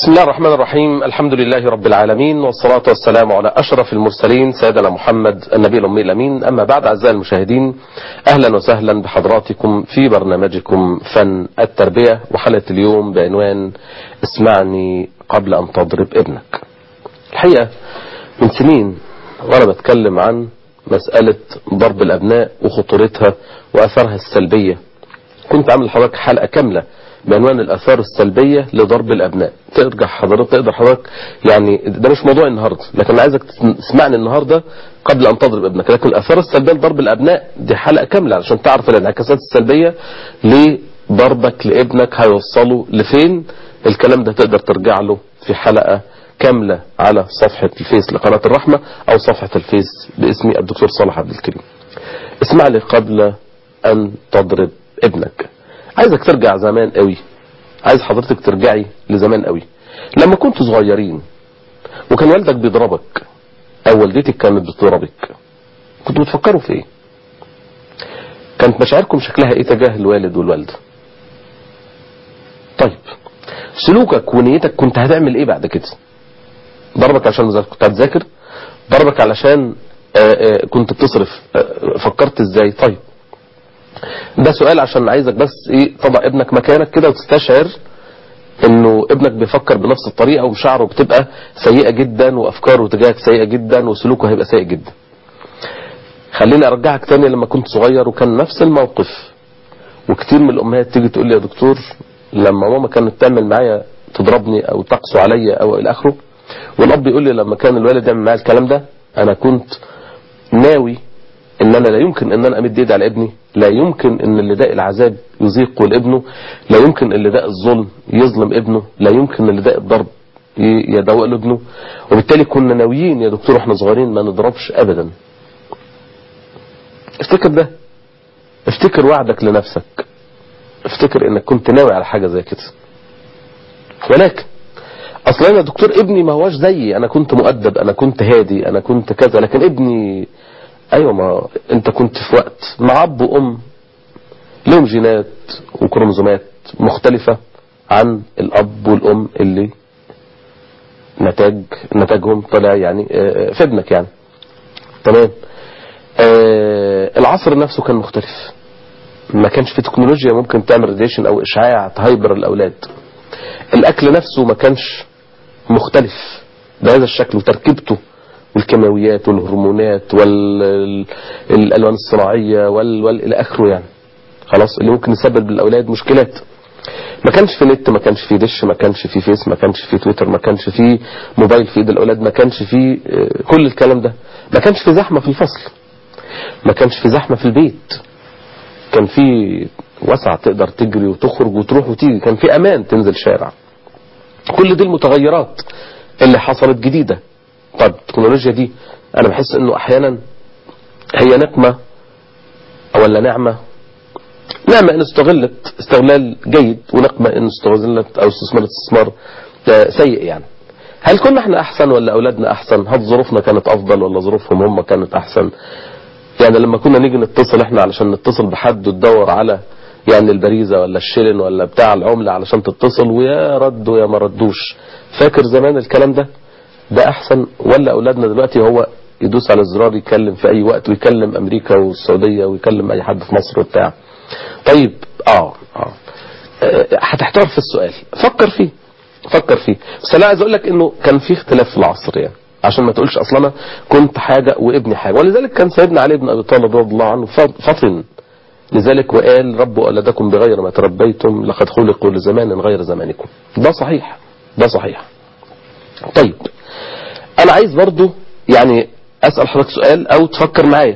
بسم الله الرحمن الرحيم الحمد لله رب العالمين والصلاة والسلام على أشرف المرسلين سيدنا محمد النبي الأمي الأمين أما بعد أعزائي المشاهدين أهلا وسهلا بحضراتكم في برنامجكم فن التربية وحلقة اليوم بعنوان اسمعني قبل أن تضرب ابنك الحقيقة من سنين وأنا بتكلم عن مسألة ضرب الأبناء وخطورتها وأثرها السلبية كنت عامل لحضرتك حلقة كاملة بعنوان الآثار السلبية لضرب الأبناء ترجع حضرتك تقدر حضرتك يعني ده مش موضوع النهاردة لكن أنا عايزك تسمعني النهاردة قبل أن تضرب ابنك لكن الآثار السلبية لضرب الأبناء دي حلقة كاملة علشان تعرف الانعكاسات السلبية لضربك لابنك هيوصله لفين الكلام ده تقدر ترجع له في حلقة كاملة على صفحة الفيس لقناة الرحمة أو صفحة الفيس باسمي الدكتور صالح عبد الكريم اسمع لي قبل أن تضرب ابنك عايزك ترجع زمان قوي عايز حضرتك ترجعي لزمان قوي لما كنتوا صغيرين وكان والدك بيضربك او والدتك كانت بتضربك كنتوا بتفكروا في ايه كانت مشاعركم شكلها ايه تجاه الوالد والوالده طيب سلوكك ونيتك كنت هتعمل ايه بعد كده ضربك عشان مذاكر كنت هتذاكر ضربك علشان آآ آآ كنت بتصرف فكرت ازاي طيب ده سؤال عشان عايزك بس ايه تضع ابنك مكانك كده وتستشعر انه ابنك بيفكر بنفس الطريقة ومشاعره بتبقى سيئة جدا وافكاره تجاهك سيئة جدا وسلوكه هيبقى سيء جدا خليني ارجعك تاني لما كنت صغير وكان نفس الموقف وكتير من الامهات تيجي تقول لي يا دكتور لما ماما كانت تعمل معايا تضربني او تقسو عليا او الى اخره والاب يقول لي لما كان الوالد يعمل معايا الكلام ده انا كنت ناوي ان انا لا يمكن ان انا امد ايدي على ابني لا يمكن ان اللي داء العذاب يذيقه لابنه لا يمكن اللي داء الظلم يظلم ابنه لا يمكن اللي داء الضرب يدوق له ابنه وبالتالي كنا ناويين يا دكتور واحنا صغيرين ما نضربش ابدا افتكر ده افتكر وعدك لنفسك افتكر انك كنت ناوي على حاجة زي كده ولكن اصلا انا دكتور ابني ما هواش زيي انا كنت مؤدب انا كنت هادي انا كنت كذا لكن ابني ايوه ما انت كنت في وقت مع اب وام لهم جينات وكروموزومات مختلفة عن الاب والام اللي نتاج نتاجهم طلع يعني في ابنك يعني تمام العصر نفسه كان مختلف ما كانش في تكنولوجيا ممكن تعمل راديشن او اشعاع تهيبر الاولاد الاكل نفسه ما كانش مختلف بهذا الشكل وتركيبته والكيماويات والهرمونات والالوان الصناعيه وال وال الى اخره يعني خلاص اللي ممكن يسبب للاولاد مشكلات ما كانش في نت ما كانش في دش ما كانش في فيس ما كانش في تويتر ما كانش في موبايل في ايد الاولاد ما كانش في كل الكلام ده ما كانش في زحمه في الفصل ما كانش في زحمه في البيت كان في وسع تقدر تجري وتخرج وتروح وتيجي كان في امان تنزل شارع كل دي المتغيرات اللي حصلت جديده طب التكنولوجيا دي انا بحس انه احيانا هي نقمة ولا نعمة نعمة ان استغلت استغلال جيد ونقمة ان استغلت او استثمرت استثمار سيء يعني هل كنا احنا احسن ولا اولادنا احسن هل ظروفنا كانت افضل ولا ظروفهم هم كانت احسن يعني لما كنا نيجي نتصل احنا علشان نتصل بحد وتدور على يعني البريزة ولا الشلن ولا بتاع العملة علشان تتصل ويا رد ويا ما ردوش فاكر زمان الكلام ده ده احسن ولا اولادنا دلوقتي هو يدوس على الزرار يتكلم في اي وقت ويكلم امريكا والسعودية ويكلم اي حد في مصر وبتاع طيب اه اه هتحتار في السؤال فكر فيه فكر فيه بس انا عايز اقول لك انه كان في اختلاف في العصر يعني عشان ما تقولش اصلا انا كنت حاجة وابني حاجة ولذلك كان سيدنا علي بن ابي طالب رضي الله عنه فطن لذلك وقال ربوا أولادكم بغير ما تربيتم لقد خلقوا لزمان غير زمانكم ده صحيح ده صحيح طيب انا عايز برضو يعني اسأل حضرتك سؤال او تفكر معايا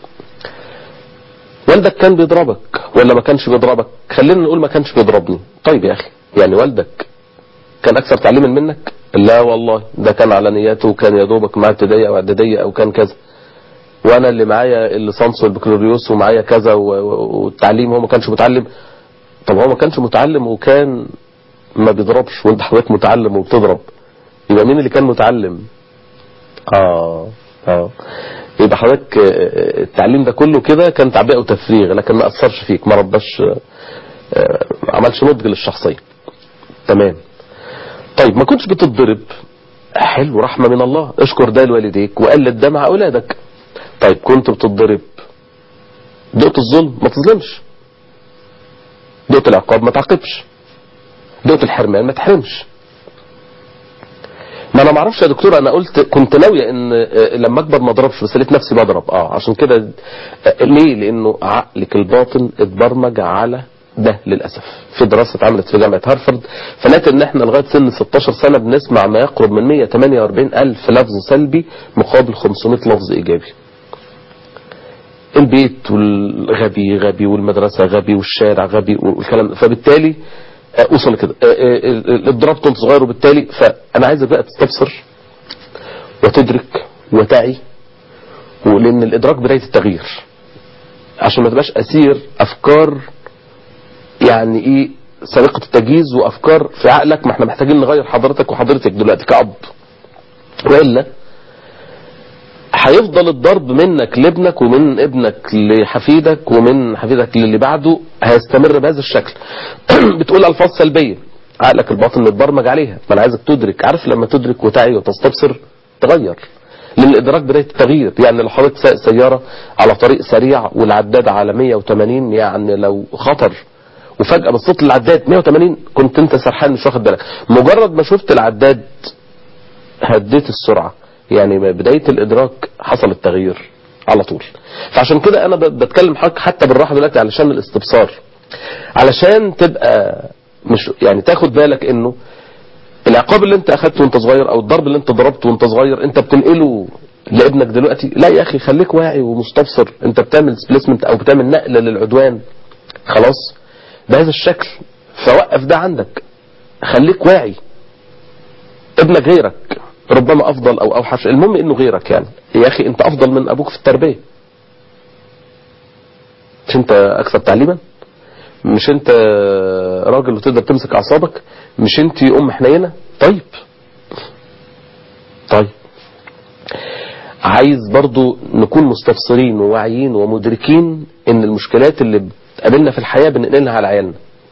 والدك كان بيضربك ولا ما كانش بيضربك خلينا نقول ما كانش بيضربني طيب يا اخي يعني والدك كان اكثر تعليما منك لا والله ده كان على نياته وكان يا دوبك معاه ابتدائيه او اعداديه او كان كذا وانا اللي معايا الليسانس والبكالوريوس ومعايا كذا والتعليم هو ما كانش متعلم طب هو ما كانش متعلم وكان ما بيضربش وانت حضرتك متعلم وبتضرب يبقى مين اللي كان متعلم اه اه يبقى حضرتك التعليم ده كله كده كان تعبئه وتفريغ لكن ما اثرش فيك ما رباش ما عملش نضج للشخصيه تمام طيب طيب ما كنتش بتتضرب حلو رحمة من الله اشكر ده لوالديك وقلد ده مع اولادك طيب كنت بتتضرب دقت الظلم ما تظلمش دقت العقاب ما تعاقبش دقت الحرمان ما تحرمش ما انا ما اعرفش يا دكتور انا قلت كنت ناويه ان آه، لما اكبر ما اضربش بس لقيت نفسي بضرب اه عشان كده آه، ليه لانه عقلك الباطن اتبرمج على ده للاسف في دراسه اتعملت في جامعه هارفارد فلقيت ان احنا لغايه سن 16 سنه بنسمع ما يقرب من 148 الف لفظ سلبي مقابل 500 لفظ ايجابي البيت والغبي غبي والمدرسة غبي والشارع غبي والكلام ده. فبالتالي آه، وصل كده آه، آه، اتضربت وانت صغير وبالتالي فانا عايزك بقى تستبصر وتدرك وتعي ولان الادراك بداية التغيير عشان ما تبقاش اسير افكار يعني ايه سابقة التجهيز وافكار في عقلك ما احنا محتاجين نغير حضرتك وحضرتك دلوقتي كأب والا هيفضل الضرب منك لابنك ومن ابنك لحفيدك ومن حفيدك للي بعده هيستمر بهذا الشكل بتقول الفاظ سلبيه عقلك الباطن متبرمج عليها ما انا عايزك تدرك عارف لما تدرك وتعي وتستبصر تغير لان الادراك بدايه التغيير يعني لو حضرتك سايق سياره على طريق سريع والعداد على 180 يعني لو خطر وفجاه بصيت للعداد 180 كنت انت سرحان مش واخد بالك مجرد ما شفت العداد هديت السرعه يعني بداية الإدراك حصل التغيير على طول فعشان كده أنا ب- بتكلم حضرتك حتى بالراحة دلوقتي علشان الاستبصار علشان تبقى مش يعني تاخد بالك إنه العقاب اللي انت اخدته وانت صغير او الضرب اللي انت ضربته وانت صغير انت بتنقله لابنك دلوقتي لا يا اخي خليك واعي ومستبصر انت بتعمل سبليسمنت او بتعمل نقل للعدوان خلاص بهذا الشكل فوقف ده عندك خليك واعي ابنك غيرك ربما افضل او اوحش المهم انه غيرك يعني يا اخي انت افضل من ابوك في التربيه مش انت اكثر تعليما مش انت راجل وتقدر تمسك اعصابك مش انت ام حنينه طيب طيب عايز برضو نكون مستبصرين وواعيين ومدركين ان المشكلات اللي بتقابلنا في الحياه بننقلها على عيالنا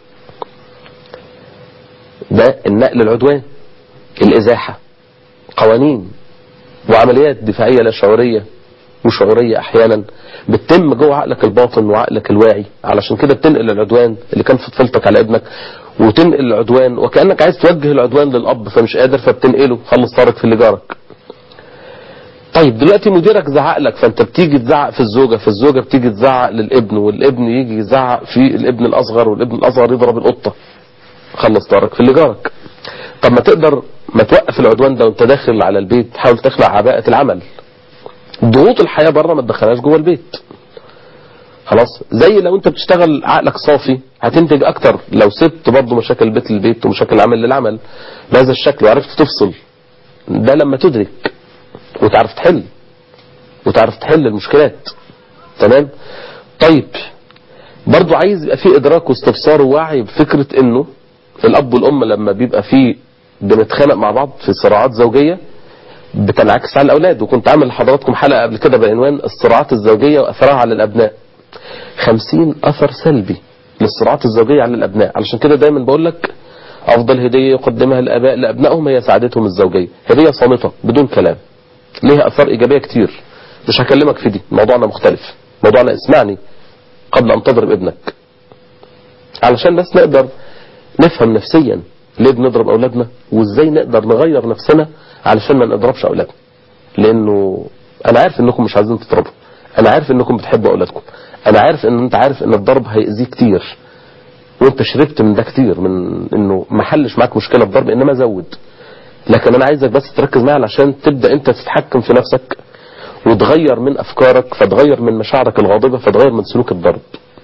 ده النقل العدوان الازاحه قوانين وعمليات دفاعية لا شعورية وشعورية احيانا بتتم جوه عقلك الباطن وعقلك الواعي علشان كده بتنقل العدوان اللي كان في طفولتك على ابنك وتنقل العدوان وكأنك عايز توجه العدوان للأب فمش قادر فبتنقله خلص طارك في اللي جارك طيب دلوقتي مديرك زعق لك فانت بتيجي تزعق في الزوجة في الزوجة بتيجي تزعق للابن والابن يجي يزعق في الابن الأصغر والابن الأصغر يضرب القطة خلص طارك في اللي جارك طب ما تقدر ما توقف العدوان ده وانت داخل على البيت حاول تخلع عباءة العمل ضغوط الحياة بره ما تدخلهاش جوه البيت خلاص زي لو انت بتشتغل عقلك صافي هتنتج اكتر لو سبت برضه مشاكل البيت للبيت ومشاكل العمل للعمل بهذا الشكل وعرفت تفصل ده لما تدرك وتعرف تحل وتعرف تحل المشكلات تمام طيب برضو عايز يبقى فيه ادراك واستبصار ووعي بفكرة انه الاب والام لما بيبقى فيه بنتخانق مع بعض في صراعات زوجية بتنعكس على الاولاد وكنت عامل لحضراتكم حلقة قبل كده بعنوان الصراعات الزوجية واثرها على الابناء خمسين اثر سلبي للصراعات الزوجية على الابناء علشان كده دايما بقول لك افضل هدية يقدمها الاباء لابنائهم هي سعادتهم الزوجية هدية صامتة بدون كلام ليها اثار ايجابية كتير مش هكلمك في دي موضوعنا مختلف موضوعنا اسمعني قبل ان تضرب ابنك علشان بس نقدر نفهم نفسيا ليه بنضرب اولادنا وازاي نقدر نغير نفسنا علشان ما نضربش اولادنا لانه انا عارف انكم مش عايزين تضربوا انا عارف انكم بتحبوا اولادكم انا عارف ان انت عارف ان الضرب هيأذيه كتير وانت شربت من ده كتير من انه ما حلش معاك مشكله الضرب انما زود لكن انا عايزك بس تركز معايا علشان تبدا انت تتحكم في نفسك وتغير من افكارك فتغير من مشاعرك الغاضبه فتغير من سلوك الضرب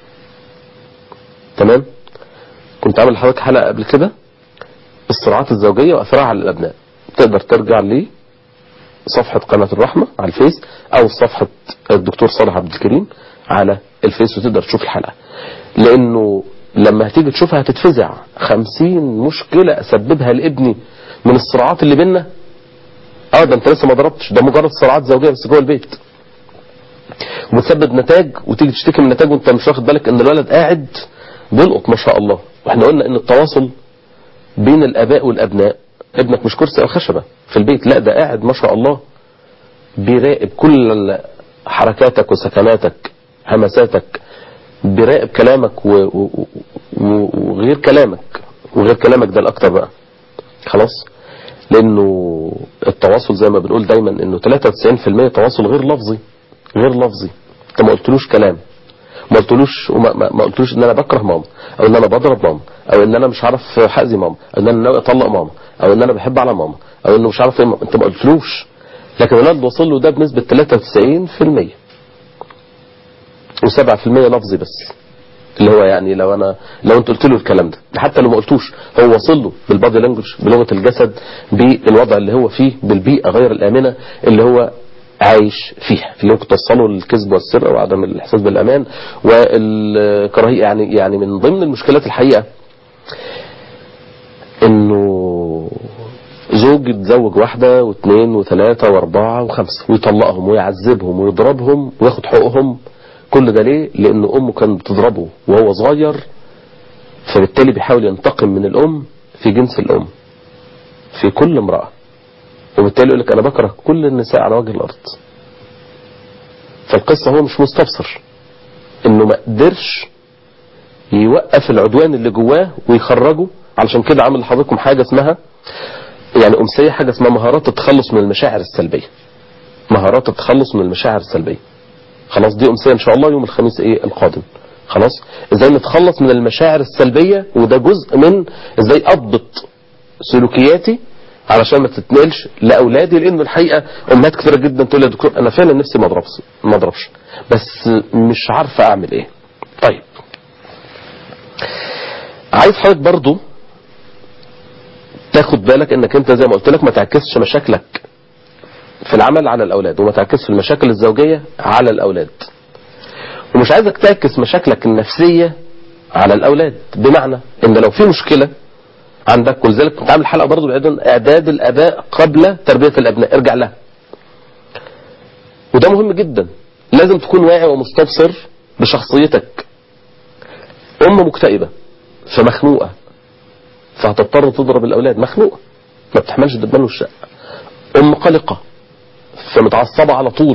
تمام كنت عامل لحضرتك حلقه قبل كده الصراعات الزوجيه واثرها على الابناء تقدر ترجع لي صفحة قناة الرحمة على الفيس او صفحة الدكتور صالح عبد الكريم على الفيس وتقدر تشوف الحلقة لانه لما هتيجي تشوفها هتتفزع خمسين مشكلة اسببها لابني من الصراعات اللي بينا اه ده انت لسه ما ضربتش ده مجرد صراعات زوجية بس جوه البيت وبتسبب نتاج وتيجي تشتكي من نتاج وانت مش واخد بالك ان الولد قاعد بيلقط ما شاء الله واحنا قلنا ان التواصل بين الاباء والابناء ابنك مش كرسي او خشبة في البيت لا ده قاعد ما شاء الله بيراقب كل حركاتك وسكناتك همساتك بيراقب كلامك و... و... و... وغير كلامك وغير كلامك ده الاكتر بقى خلاص لانه التواصل زي ما بنقول دايما انه 93% تواصل غير لفظي غير لفظي انت ما قلتلوش كلام ما قلتلوش وما ما ما قلتلوش ان انا بكره ماما او ان انا بضرب ماما او ان انا مش عارف حقزي ماما او ان انا ناوي اطلق ماما او ان انا بحب على ماما او انه مش عارف ايه ماما. انت ما قلتلوش لكن الولد وصل له ده بنسبة 93% و7% لفظي بس اللي هو يعني لو انا لو انت قلت له الكلام ده حتى لو ما قلتوش هو وصل له بالبادي لانجوج بلغه الجسد بالوضع اللي هو فيه بالبيئه غير الامنه اللي هو عايش فيها اللي ممكن توصله للكذب والسرقه وعدم الاحساس بالامان والكراهيه يعني يعني من ضمن المشكلات الحقيقه انه زوج يتزوج واحده واثنين وثلاثه واربعه وخمسه ويطلقهم ويعذبهم ويضربهم وياخد حقوقهم كل ده ليه؟ لأن أمه كانت بتضربه وهو صغير فبالتالي بيحاول ينتقم من الأم في جنس الأم في كل امرأة وبالتالي يقول لك أنا بكره كل النساء على وجه الأرض فالقصة هو مش مستبصر إنه ما قدرش يوقف العدوان اللي جواه ويخرجه علشان كده عمل لحضراتكم حاجة اسمها يعني أمسية حاجة اسمها مهارات التخلص من المشاعر السلبية مهارات التخلص من المشاعر السلبية خلاص دي أمسية إن شاء الله يوم الخميس إيه القادم خلاص إزاي نتخلص من المشاعر السلبية وده جزء من إزاي أضبط سلوكياتي علشان ما تتنقلش لأولادي لأن الحقيقة أمهات كثيرة جدا تقول لي يا دكتور أنا فعلا نفسي ما أضربش ما أضربش بس مش عارفة أعمل إيه طيب عايز حضرتك برضو تاخد بالك انك انت زي ما قلت لك ما تعكسش مشاكلك في العمل على الأولاد وما تعكسش المشاكل الزوجية على الأولاد ومش عايزك تعكس مشاكلك النفسية على الأولاد بمعنى إن لو في مشكلة عندك ولذلك كنت عامل حلقة برضو بعيدا إعداد الآباء قبل تربية الأبناء ارجع لها وده مهم جدا لازم تكون واعي ومستبصر بشخصيتك أم مكتئبة فمخنوقة فهتضطر تضرب الأولاد مخنوقة ما بتحملش دبان الشقة أم قلقة فمتعصبة على طول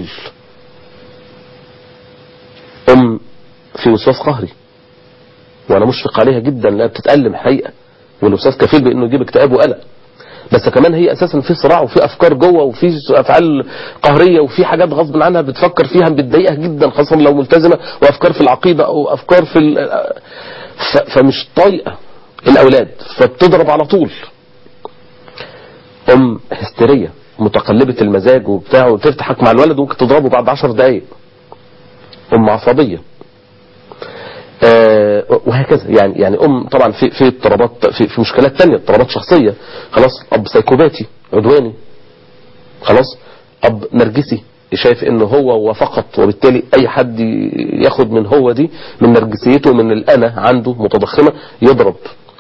أم في وسواس قهري وأنا مشفق عليها جدا لأنها بتتألم حقيقة والوسواس كفيل بأنه يجيب اكتئاب وقلق بس كمان هي أساسا في صراع وفي أفكار جوه وفي أفعال قهرية وفي حاجات غصب عنها بتفكر فيها بتضايقها جدا خاصة لو ملتزمة وأفكار في العقيدة أو أفكار في ال... ف... فمش طايقة الأولاد فبتضرب على طول أم هستيرية متقلبة المزاج وبتاع وتفتحك مع الولد وممكن تضربه بعد عشر دقايق أم عصبية آه وهكذا يعني يعني أم طبعا في في اضطرابات في, في مشكلات تانية اضطرابات شخصية خلاص أب سيكوباتي عدواني خلاص أب نرجسي شايف انه هو وفقط وبالتالي اي حد ياخد من هو دي من نرجسيته من الانا عنده متضخمة يضرب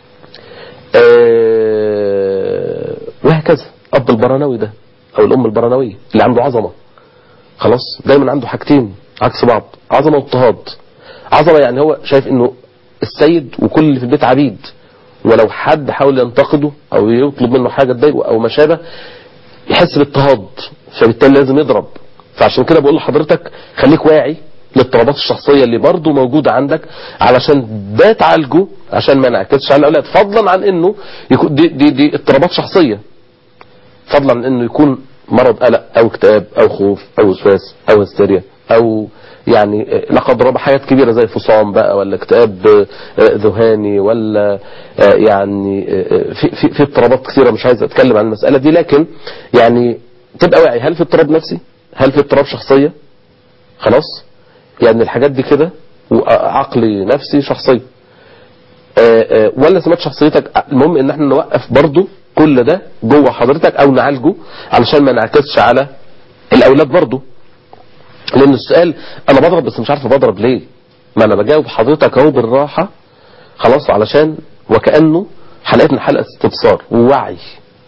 آه وهكذا اب البرانوي ده او الام البرانوية اللي عنده عظمة خلاص دايما عنده حاجتين عكس بعض عظمة واضطهاد عظمة يعني هو شايف انه السيد وكل اللي في البيت عبيد ولو حد حاول ينتقده او يطلب منه حاجة تضايقه او ما شابه يحس باضطهاد فبالتالي لازم يضرب فعشان كده بقول لحضرتك خليك واعي للاضطرابات الشخصية اللي برضو موجودة عندك علشان ده تعالجه عشان ما نعكسش على الأولاد فضلا عن انه يكون دي, دي, دي اضطرابات شخصية فضلا عن انه يكون مرض قلق او اكتئاب او خوف او وسواس او هستيريا او يعني لا قدر الله حاجات كبيرة زي فصام بقى ولا اكتئاب ذهاني ولا يعني في في في اضطرابات كثيرة مش عايز اتكلم عن المسألة دي لكن يعني تبقى واعي هل في اضطراب نفسي هل في اضطراب شخصية خلاص يعني الحاجات دي كده عقلي نفسي شخصي ولا سمات شخصيتك المهم ان احنا نوقف برضو كل ده جوه حضرتك او نعالجه علشان ما نعكسش على الاولاد برضو لان السؤال انا بضرب بس مش عارف بضرب ليه ما انا بجاوب حضرتك اهو بالراحة خلاص علشان وكأنه حلقتنا حلقة استبصار ووعي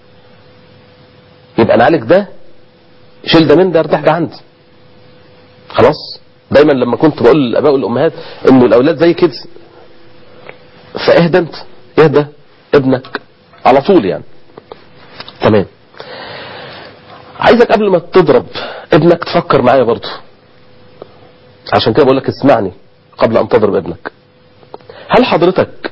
يبقى نعالج ده شيل ده من ده ارتاح ده عندي خلاص دايما لما كنت بقول للاباء والامهات انه الاولاد زي كده فاهدى انت اهدى ابنك على طول يعني تمام عايزك قبل ما تضرب ابنك تفكر معايا برضه عشان كده بقول لك اسمعني قبل ان تضرب ابنك هل حضرتك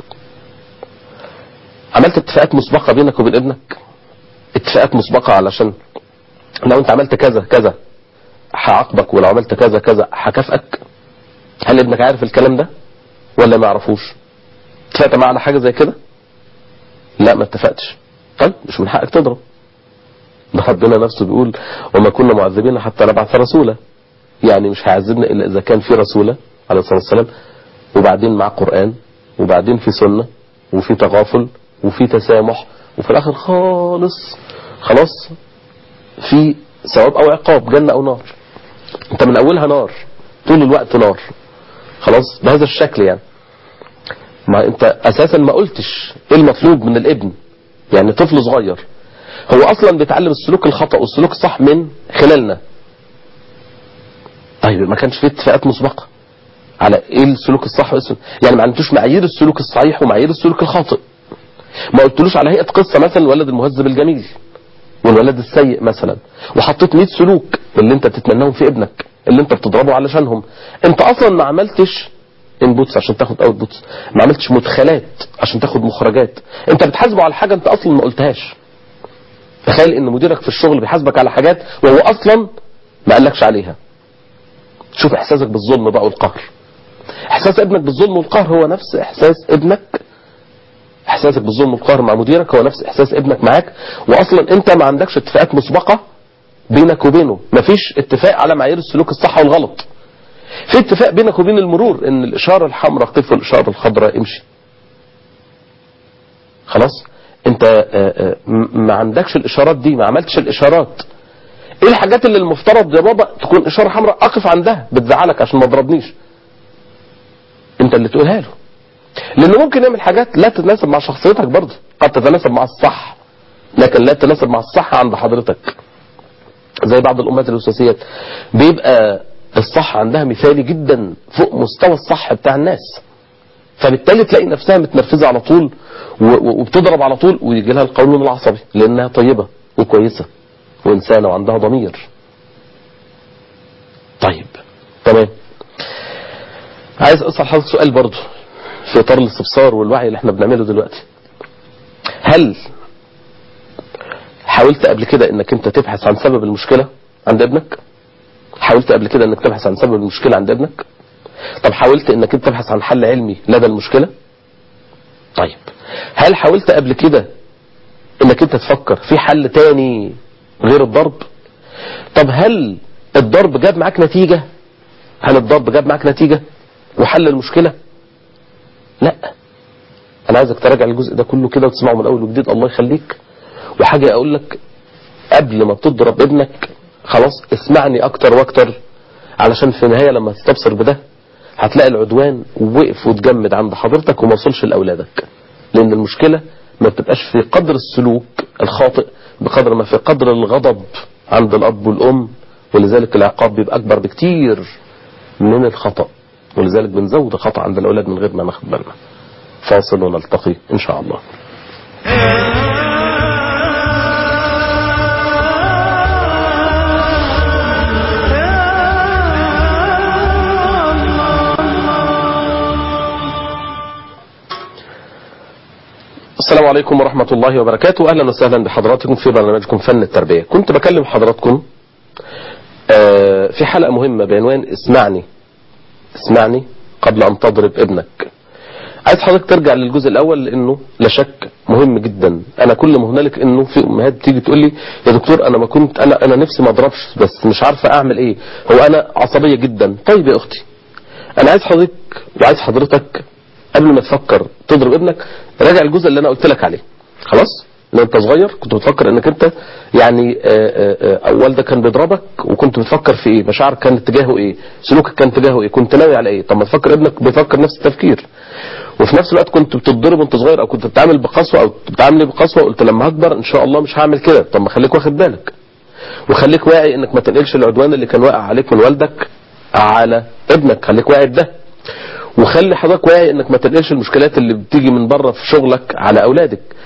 عملت اتفاقات مسبقة بينك وبين ابنك اتفاقات مسبقة علشان لو انت عملت كذا كذا هعاقبك ولو عملت كذا كذا هكافئك هل ابنك عارف الكلام ده ولا ما يعرفوش اتفقت معاه على حاجة زي كده لا ما اتفقتش طيب مش من حقك تضرب ده ربنا نفسه بيقول وما كنا معذبين حتى نبعث رسولا يعني مش هيعذبنا الا اذا كان في رسوله عليه الصلاه والسلام وبعدين مع قران وبعدين في سنه وفي تغافل وفي تسامح وفي الاخر خالص خلاص في ثواب او عقاب جنه او نار انت من اولها نار طول الوقت نار خلاص بهذا الشكل يعني ما انت اساسا ما قلتش ايه المطلوب من الابن يعني طفل صغير هو اصلا بيتعلم السلوك الخطا والسلوك الصح من خلالنا طيب ما كانش في اتفاقات مسبقه على ايه السلوك الصح والسلوك يعني ما عندوش معايير السلوك الصحيح ومعايير السلوك الخاطئ ما قلتلوش على هيئه قصه مثلا الولد المهذب الجميل والولد السيء مثلا وحطيت 100 سلوك اللي انت تتمناهم في ابنك اللي انت بتضربه علشانهم انت اصلا ما عملتش انبوتس عشان تاخد اوت بوتس ما عملتش مدخلات عشان تاخد مخرجات انت بتحاسبه على حاجه انت اصلا ما قلتهاش تخيل ان مديرك في الشغل بيحاسبك على حاجات وهو اصلا ما قالكش عليها شوف احساسك بالظلم بقى والقهر احساس ابنك بالظلم والقهر هو نفس احساس ابنك احساسك بالظلم والقهر مع مديرك هو نفس احساس ابنك معاك واصلا انت ما عندكش اتفاقات مسبقه بينك وبينه مفيش اتفاق على معايير السلوك الصح والغلط في اتفاق بينك وبين المرور ان الاشاره الحمراء قف والاشاره الخضراء امشي خلاص انت آه، آه، م- ما عندكش الاشارات دي ما عملتش الاشارات ايه الحاجات اللي المفترض يا بابا تكون اشاره حمراء اقف عندها بتزعلك عشان ما تضربنيش انت اللي تقولها له لانه ممكن يعمل حاجات لا تتناسب مع شخصيتك برضه قد تتناسب مع الصح لكن لا تتناسب مع الصح عند حضرتك زي بعض الامهات الوسواسيات بيبقى الصح عندها مثالي جدا فوق مستوى الصح بتاع الناس فبالتالي تلاقي نفسها متنرفزه على طول و- و- وبتضرب على طول ويجي لها القولون العصبي لانها طيبه وكويسه وانسانه وعندها ضمير طيب تمام عايز اسال حضرتك سؤال برضه في اطار الاستفسار والوعي اللي احنا بنعمله دلوقتي هل حاولت قبل كده انك انت تبحث عن سبب المشكله عند ابنك حاولت قبل كده انك تبحث عن سبب المشكله عند ابنك طب حاولت انك انت تبحث عن حل علمي لدى المشكله طيب هل حاولت قبل كده انك انت تفكر في حل تاني غير الضرب طب هل الضرب جاب معاك نتيجة هل الضرب جاب معاك نتيجة وحل المشكلة لا انا عايزك تراجع الجزء ده كله كده وتسمعه من اول وجديد الله يخليك وحاجة اقول لك قبل ما تضرب ابنك خلاص اسمعني اكتر واكتر علشان في النهاية لما تستبصر بده هتلاقي العدوان وقف وتجمد عند حضرتك وما وصلش لاولادك لان المشكلة ما بتبقاش في قدر السلوك الخاطئ بقدر ما في قدر الغضب عند الاب والام ولذلك العقاب بيبقى اكبر بكتير من الخطأ ولذلك بنزود الخطأ عند الاولاد من غير ما ناخد بالنا فاصل ونلتقي ان شاء الله السلام عليكم ورحمة الله وبركاته أهلا وسهلا بحضراتكم في برنامجكم فن التربية كنت بكلم حضراتكم آه، في حلقة مهمة بعنوان اسمعني اسمعني قبل أن تضرب ابنك عايز حضرتك ترجع للجزء الأول لأنه لا شك مهم جدا أنا كل ما هنالك أنه في أمهات تيجي تقول لي يا دكتور أنا ما كنت أنا أنا نفسي ما أضربش بس مش عارفة أعمل إيه هو أنا عصبية جدا طيب يا أختي أنا عايز حضرتك وعايز حضرتك قبل ما تفكر تضرب ابنك راجع الجزء اللي انا قلت لك عليه خلاص لو انت صغير كنت بتفكر انك انت يعني آه، آه، آه، والدك كان بيضربك وكنت بتفكر في ايه مشاعرك كان اتجاهه ايه سلوكك كان اتجاهه ايه كنت ناوي على ايه طب ما تفكر ابنك بيفكر نفس التفكير وفي نفس الوقت كنت بتتضرب وانت صغير او كنت بتعامل بقسوه او بتعامل بقسوه قلت لما هكبر ان شاء الله مش هعمل كده طب ما خليك واخد بالك وخليك واعي انك ما تنقلش العدوان اللي كان واقع عليك من والدك على ابنك خليك واعي بده وخلي حضرتك واعي انك ما تنقلش المشكلات اللي بتيجي من بره في شغلك على اولادك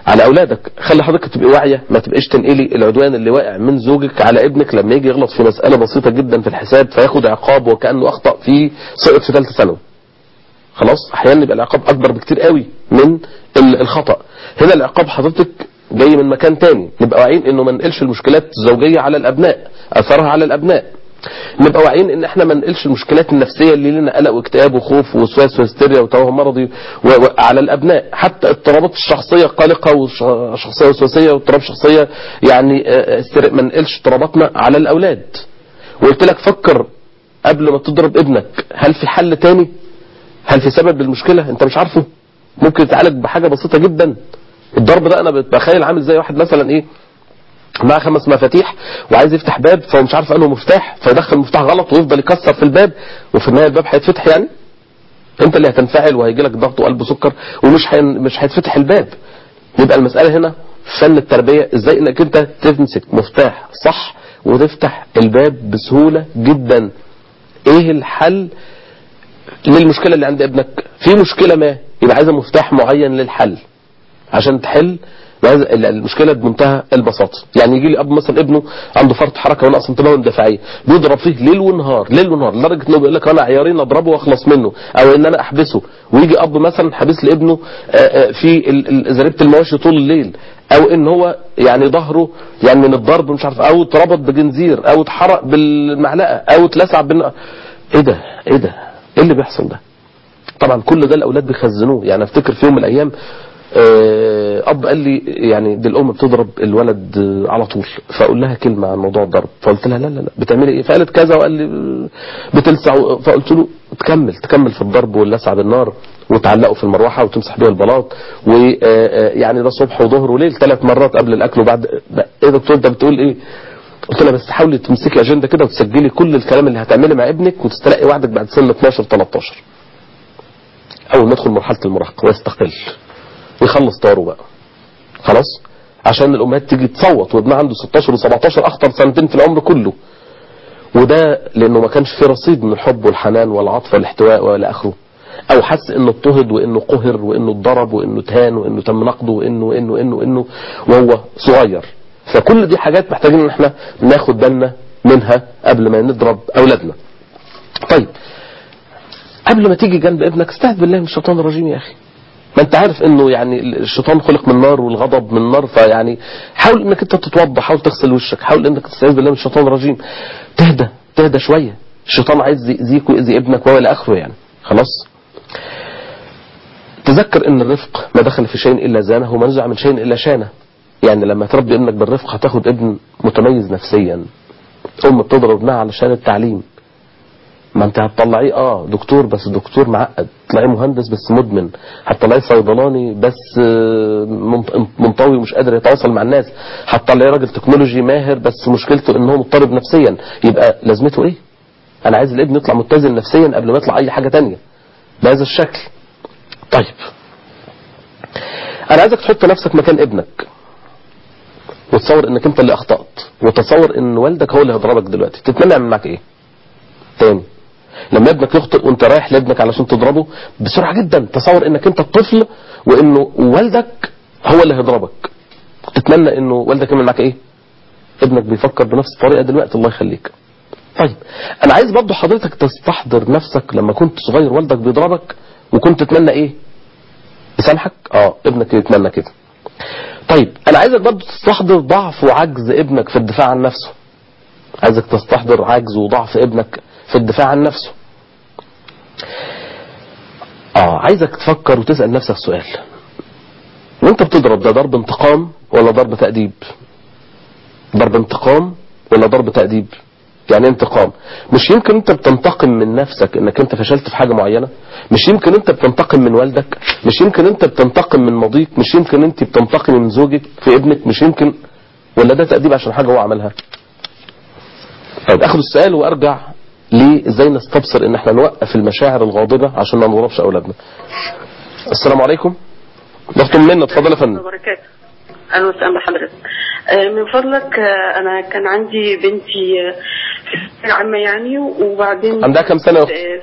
على اولادك خلي حضرتك تبقي واعيه ما تبقيش تنقلي العدوان اللي واقع من زوجك على ابنك لما يجي يغلط في مساله بسيطه جدا في الحساب فياخد عقاب وكانه اخطا في سقط في ثالثه ثانوي خلاص احيانا يبقى العقاب اكبر بكتير قوي من ال- الخطا هنا العقاب حضرتك جاي من مكان تاني نبقى واعيين انه ما ننقلش المشكلات الزوجيه على الابناء اثرها على الابناء نبقى واعيين ان احنا ما ننقلش المشكلات النفسيه اللي لنا قلق واكتئاب وخوف ووسواس وهستيريا وتوهم مرضي و- و- على الابناء حتى اضطرابات الشخصيه قلقه وشخصيه وسواسيه واضطراب شخصيه يعني آه، هستيريا، ما ننقلش اضطراباتنا على الاولاد وقلت لك فكر قبل ما تضرب ابنك هل في حل تاني هل في سبب للمشكله انت مش عارفه ممكن يتعالج بحاجه بسيطه جدا الضرب ده انا بتخيل عامل زي واحد مثلا ايه معاه خمس مفاتيح وعايز يفتح باب فهو مش عارف انه مفتاح فيدخل المفتاح غلط ويفضل يكسر في الباب وفي النهايه الباب هيتفتح يعني انت اللي هتنفعل وهيجي لك ضغط وقلب سكر ومش هين مش هيتفتح الباب يبقى المساله هنا فن التربيه ازاي انك انت تمسك مفتاح صح وتفتح الباب بسهوله جدا ايه الحل للمشكله اللي عند ابنك في مشكله ما يبقى عايزه مفتاح معين للحل عشان تحل وهذا- ال- المشكله بمنتهى البساطه يعني يجي لي اب مثلا ابنه عنده فرط حركه ونقص انتباه اندفاعيه بيضرب فيه ليل ونهار ليل ونهار لدرجه انه بيقول لك انا عيارين اضربه واخلص منه او ان انا احبسه ويجي اب مثلا حابس لابنه آه، آه، في ال- ال- زريبه المواشي طول الليل او ان هو يعني ظهره يعني من الضرب مش عارف او اتربط بجنزير او اتحرق بالمعلقه او اتلسع بال ايه ده ايه ده ايه اللي بيحصل ده طبعا كل ده الاولاد بيخزنوه يعني افتكر في يوم من الايام آه، اب قال لي يعني دي الام بتضرب الولد آه، على طول فاقول لها كلمه عن موضوع الضرب فقلت لها لا لا لا بتعملي ايه فقالت كذا وقال لي آه، بتلسع فقلت له تكمل تكمل في الضرب واللسع بالنار وتعلقه في المروحه وتمسح بيه البلاط ويعني ده صبح وظهر وليل ثلاث مرات قبل الاكل وبعد ايه يا دكتور انت بتقول ايه قلت لها بس حاولي تمسكي اجنده كده وتسجلي كل الكلام اللي هتعملي مع ابنك وتستلقي وعدك بعد سن 12 13 اول ما يدخل مرحله المراهقه ويستقل ويخلص طاره بقى خلاص عشان الامهات تيجي تصوت وابنها عنده 16 و17 اخطر سنتين في العمر كله وده لانه ما كانش في رصيد من الحب والحنان والعطف والاحتواء والى اخره او حس انه اضطهد وانه قهر وانه اتضرب وانه اتهان وانه تم نقده وانه وانه وانه وانه وهو صغير فكل دي حاجات محتاجين ان احنا ناخد بالنا منها قبل ما نضرب اولادنا طيب قبل ما تيجي جنب ابنك استعذ بالله من الشيطان الرجيم يا اخي ما انت عارف انه يعني الشيطان خلق من نار والغضب من نار فيعني حاول انك انت تتوضا حاول تغسل وشك حاول انك تستعيذ بالله من الشيطان الرجيم تهدى تهدى شويه الشيطان عايز يأذيك ويأذي ابنك والى اخره يعني خلاص تذكر ان الرفق ما دخل في شيء الا زانه وما نزع من شيء الا شانه يعني لما تربي ابنك بالرفق هتاخد ابن متميز نفسيا ام بتضرب ابنها علشان التعليم ما انت هتطلعيه اه دكتور بس دكتور معقد تطلعيه مهندس بس مدمن هتطلعيه صيدلاني بس آه، منط- منطوي ومش قادر يتواصل مع الناس هتطلعيه راجل تكنولوجي ماهر بس مشكلته ان هو مضطرب نفسيا يبقى لازمته ايه انا عايز الابن يطلع متزن نفسيا قبل ما يطلع اي حاجة تانية بهذا الشكل طيب انا عايزك تحط نفسك مكان ابنك وتصور انك انت اللي اخطأت وتصور ان والدك هو اللي هيضربك دلوقتي تتمنى يعمل معاك ايه تاني لما ابنك يخطئ وانت رايح لابنك علشان تضربه بسرعة جدا تصور انك انت الطفل وانه والدك هو اللي هيضربك تتمنى انه والدك يعمل معاك ايه ابنك بيفكر بنفس الطريقة دلوقتي الله يخليك طيب انا عايز برضو حضرتك تستحضر نفسك لما كنت صغير والدك بيضربك وكنت تتمنى ايه يسامحك اه ابنك يتمنى كده طيب انا عايزك برضو تستحضر ضعف وعجز ابنك في الدفاع عن نفسه عايزك تستحضر عجز وضعف ابنك في الدفاع عن نفسه اه عايزك تفكر وتسأل نفسك سؤال وانت بتضرب ده ضرب انتقام ولا ضرب تأديب ضرب انتقام ولا ضرب تأديب يعني انتقام مش يمكن انت بتنتقم من نفسك انك انت فشلت في حاجة معينة مش يمكن انت بتنتقم من والدك مش يمكن انت بتنتقم من ماضيك مش يمكن انت بتنتقم من زوجك في ابنك مش يمكن ولا ده تأديب عشان حاجة هو عملها طيب اخد السؤال وارجع ليه ازاي نستبصر ان احنا نوقف المشاعر الغاضبة عشان ما نضربش اولادنا السلام عليكم دكتور منا اتفضل يا فندم وبركاته اهلا وسهلا بحضرتك آه، من فضلك آه، انا كان عندي بنتي آه، في الثانوية العامة يعني وبعدين عندها كام سنة يا اخت آه،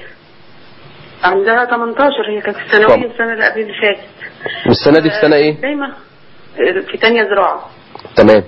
عندها 18 هي كانت في طب. الثانوية السنة اللي قبل اللي فاتت والسنة دي في سنة ايه دايما في تانية زراعة تمام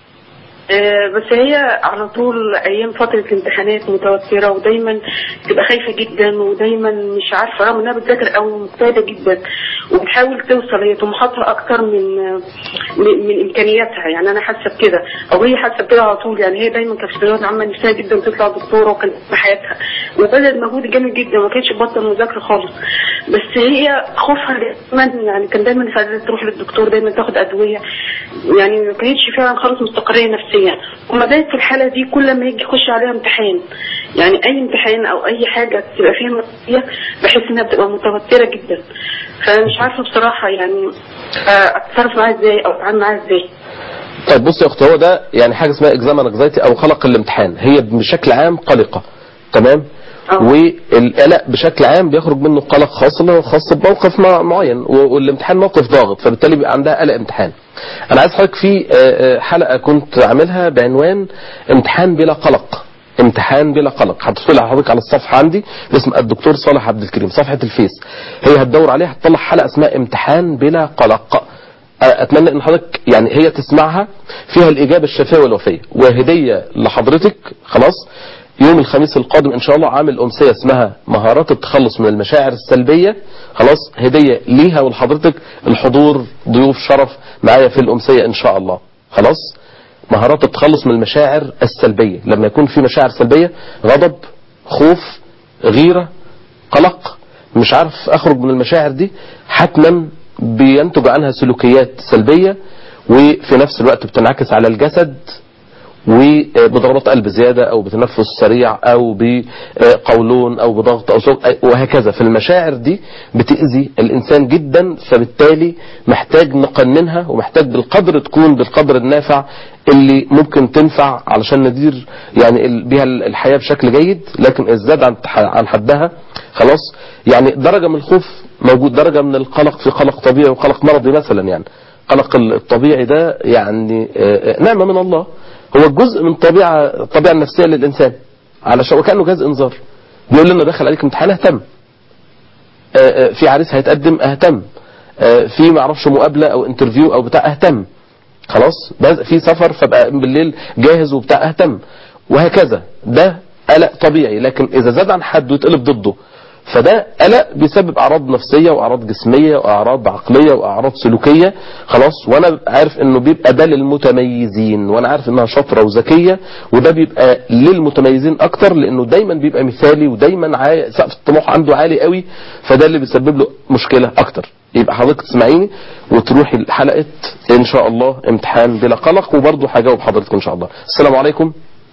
آه، بس هي على طول ايام فتره الامتحانات متوتره ودايما تبقى خايفه جدا ودايما مش عارفه رغم انها بتذاكر او مجتهده جدا وبتحاول توصل هي طموحاتها اكتر من من, من امكانياتها يعني انا حاسه بكده او هي حاسه بكده على طول يعني هي دايما كانت في الثانويه العامه نفسها جدا تطلع دكتوره وكانت في حياتها وبذلت مجهود جامد جدا ما كانتش تبطل مذاكره خالص بس هي خوفها دايما يعني كان دايما يخليها تروح للدكتور دايما تاخد ادويه يعني ما كانتش فعلا خالص مستقريه نفسيا وما بالك في الحاله دي كل ما يجي يخش عليها امتحان يعني اي امتحان او اي حاجه تبقى فيها مسؤوليه بحس انها بتبقى متوتره جدا فانا مش عارفه بصراحه يعني آه، اتصرف معاها ازاي او اتعامل معاها ازاي طيب بص يا اخت هو ده يعني حاجه اسمها اكزام انكزايتي او قلق الامتحان هي بشكل عام قلقه تمام آه. والقلق بشكل عام بيخرج منه قلق خاص اللي هو خاص بموقف مع- معين و- والامتحان موقف ضاغط فبالتالي بيبقى عندها قلق امتحان انا عايز حضرتك في آه، آه، حلقه كنت عاملها بعنوان امتحان بلا قلق امتحان بلا قلق هتدخل حضرتك على الصفحه عندي باسم الدكتور صالح عبد الكريم صفحه الفيس هي هتدور عليها هتطلع حلقه اسمها امتحان بلا قلق اتمنى ان حضرتك يعني هي تسمعها فيها الاجابه الشافيه والوفيه وهديه لحضرتك خلاص يوم الخميس القادم ان شاء الله عامل امسيه اسمها مهارات التخلص من المشاعر السلبيه خلاص هديه ليها ولحضرتك الحضور ضيوف شرف معايا في الامسيه ان شاء الله خلاص مهارات التخلص من المشاعر السلبيه لما يكون في مشاعر سلبيه غضب خوف غيره قلق مش عارف اخرج من المشاعر دي حتما بينتج عنها سلوكيات سلبية وفي نفس الوقت بتنعكس على الجسد وبضربات قلب زيادة او بتنفس سريع او بقولون او بضغط او صوت وهكذا فالمشاعر دي بتأذي الانسان جدا فبالتالي محتاج نقننها ومحتاج بالقدر تكون بالقدر النافع اللي ممكن تنفع علشان ندير يعني ال- بيها الحياة بشكل جيد لكن ازداد عن عن حدها خلاص يعني درجة من الخوف موجود درجة من القلق في قلق طبيعي وقلق مرضي مثلا يعني قلق الطبيعي ده يعني آه، آه، نعمة من الله هو جزء من طبيعة الطبيعة النفسية للإنسان علشان وكأنه جهاز إنذار بيقول لنا دخل عليك امتحان اهتم آه، آه، في عريس هيتقدم اهتم آه، في معرفش مقابلة أو انترفيو أو بتاع اهتم خلاص بز- في سفر فبقى بالليل جاهز وبتاع اهتم وهكذا ده قلق طبيعي لكن إذا زاد عن حد ويتقلب ضده فده قلق بيسبب اعراض نفسيه واعراض جسميه واعراض عقليه واعراض سلوكيه خلاص وانا عارف انه بيبقى ده للمتميزين وانا عارف انها شاطره وذكيه وده بيبقى للمتميزين اكتر لانه دايما بيبقى مثالي ودايما عاي... سقف الطموح عنده عالي قوي فده اللي بيسبب له مشكله اكتر يبقى حضرتك تسمعيني وتروحي حلقه ان شاء الله امتحان بلا قلق وبرضه هجاوب حضرتك ان شاء الله السلام عليكم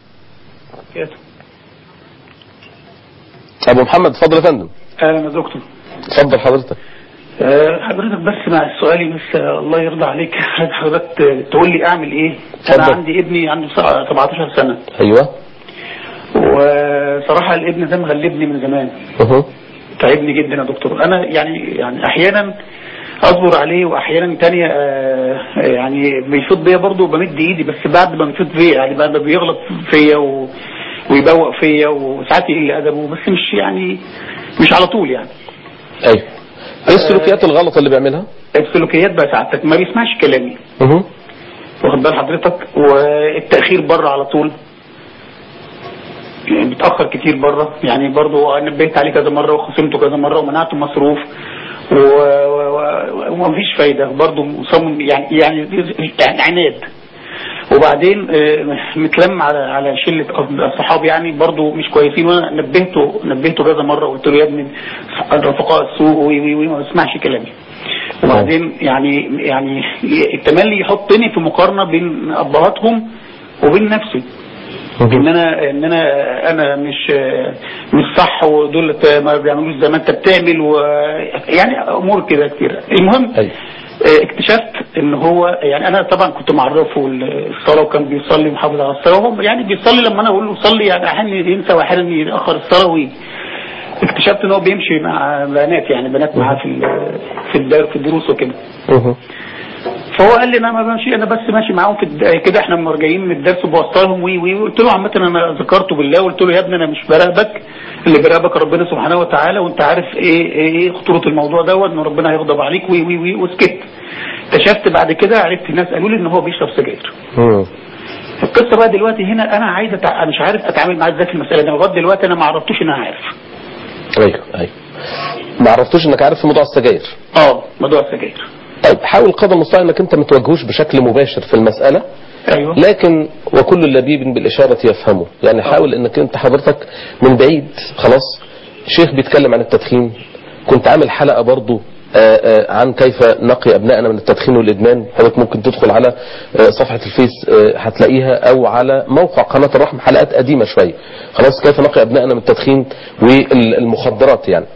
ابو محمد اتفضل يا فندم اهلا يا دكتور اتفضل حضرتك أه، حضرتك بس مع سؤالي بس أه، الله يرضى عليك حضرتك ت- تقول لي اعمل ايه انا اتفضل. عندي ابني عنده سبعة- 17 سنه ايوه وصراحه الابن ده مغلبني من زمان اهو تعبني جدا يا دكتور انا يعني يعني احيانا اصبر عليه واحيانا تانية آه، يعني بيفوت بيا برضه بمد ايدي بس بعد ما بيفوت بيا يعني بعد ما بيغلط فيا و... ويبوق فيا وساعات يقل ادبه بس مش يعني مش على طول يعني ايوه ايه السلوكيات الغلط اللي بيعملها السلوكيات بقى سعادتك ما بيسمعش كلامي اهو واخد بال حضرتك والتأخير بره على طول يعني بيتأخر كتير بره يعني برضو نبهت عليه كذا مرة وخصمته كذا مرة ومنعته مصروف و... و... و... ومفيش فايدة برضو مصمم يعني يعني يعني عناد وبعدين آه، متلم على على شله صحاب يعني برضو مش كويسين وانا نبهته نبهته كذا مره قلت له يا ابني رفقاء السوق وي وي وي ما بيسمعش كلامي وبعدين يعني يعني التملي يحطني في مقارنه بين ابهاتهم وبين نفسي ان انا ان انا انا مش مش صح ودول ما بيعملوش زي ما انت بتعمل و يعني امور كده كتير المهم أيوة. اكتشفت ان هو يعني انا طبعا كنت معرفه الصلاه وكان بيصلي محافظ على الصلاه وهو يعني بيصلي لما انا اقول له صلي يعني احيانا ينسى واحيانا يتاخر الصلاه ويجي اكتشفت ان هو بيمشي مع بنات يعني بنات معاه في ال- في الدار في الدروس وكده اهو فهو قال لي انا ما بمشي انا بس ماشي معاهم في الد- كده احنا لما جايين من الدرس وبوصلهم وي وي قلت له عامه انا ذكرته بالله قلت له يا ابني انا مش براقبك اللي بيراقبك ربنا سبحانه وتعالى وانت عارف ايه ايه, إيه خطوره الموضوع ده وان ربنا هيغضب عليك وي وي وي وسكت اكتشفت بعد كده عرفت ناس قالوا لي ان هو بيشرب سجاير مم. القصه بقى دلوقتي هنا انا عايز أتع... أنا مش عارف اتعامل معاه ازاي في المساله دي لغايه دلوقتي انا ما عرفتوش ان انا عارف ايوه ايوه ما عرفتوش انك عارف في موضوع السجاير اه موضوع السجاير طيب حاول قدر المستطاع انك انت ما تواجهوش بشكل مباشر في المساله ايوه لكن وكل لبيب بالإشارة يفهمه يعني حاول انك انت حضرتك من بعيد خلاص شيخ بيتكلم عن التدخين كنت عامل حلقة برضو آه، آه، عن كيف نقي أبنائنا من التدخين والإدمان حضرتك ممكن تدخل على آه، صفحة الفيس آه، هتلاقيها أو على موقع قناة الرحم حلقات قديمة شوية خلاص كيف نقي أبنائنا من التدخين والمخدرات يعني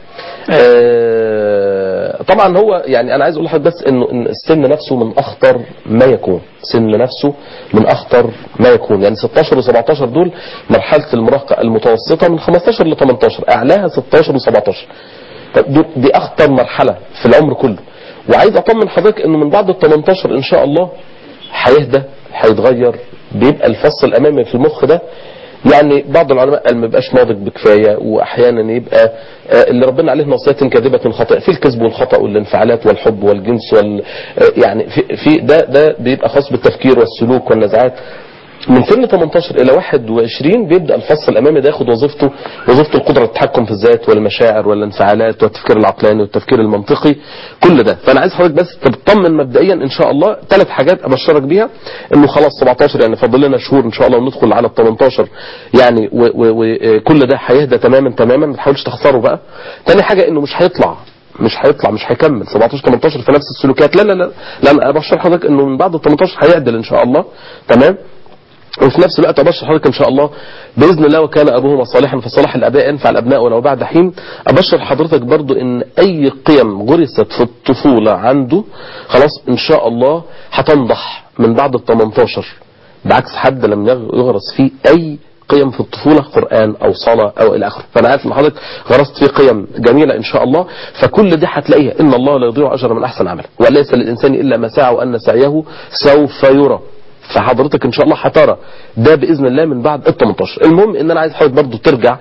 آه، طبعا هو يعني انا عايز اقول لحضرتك بس انه إن السن نفسه من اخطر ما يكون سن نفسه من اخطر ما يكون يعني 16 و17 دول مرحله المراهقه المتوسطه من 15 ل 18 اعلاها 16 و17 طب دي- دي اخطر مرحله في العمر كله وعايز اطمن حضرتك انه من بعد ال 18 ان شاء الله هيهدى هيتغير بيبقى الفص الامامي في المخ ده يعني بعض العلماء قال ما بيبقاش ناضج بكفايه واحيانا يبقى آه، اللي ربنا عليه نصيحه كاذبه خاطئه في الكذب والخطا والانفعالات والحب والجنس وال آه، يعني في, في ده ده بيبقى خاص بالتفكير والسلوك والنزعات من سن 18 الى 21 بيبدا الفص الامامي ده ياخد وظيفته وظيفه القدره على التحكم في الذات والمشاعر والانفعالات والتفكير العقلاني والتفكير المنطقي كل ده فانا عايز حضرتك بس تطمن مبدئيا ان شاء الله ثلاث حاجات ابشرك بيها انه خلاص 17 يعني فاضل لنا شهور ان شاء الله وندخل على ال 18 يعني وكل ده هيهدى تماما تماما ما تحاولش تخسره بقى تاني حاجه انه مش هيطلع مش هيطلع مش هيكمل 17 18 في نفس السلوكيات لا لا لا لا انا ابشر حضرتك انه من بعد ال 18 هيعدل ان شاء الله تمام وفي نفس الوقت ابشر حضرتك ان شاء الله باذن الله وكان ابوهما صالحا فصلاح الاباء ينفع الابناء ولو بعد حين ابشر حضرتك برضو ان اي قيم غرست في الطفوله عنده خلاص ان شاء الله هتنضح من بعد ال 18 بعكس حد لم يغ- يغرس فيه اي قيم في الطفولة قرآن أو صلاة أو إلى آخره فأنا عارف إن حضرتك غرست فيه قيم جميلة إن شاء الله فكل دي هتلاقيها إن الله لا يضيع أجر من أحسن عمل وليس للإنسان إلا ما سعى وأن سعيه سوف يرى فحضرتك ان شاء الله هترى ده باذن الله من بعد ال 18 المهم ان انا عايز حضرتك برضو ترجع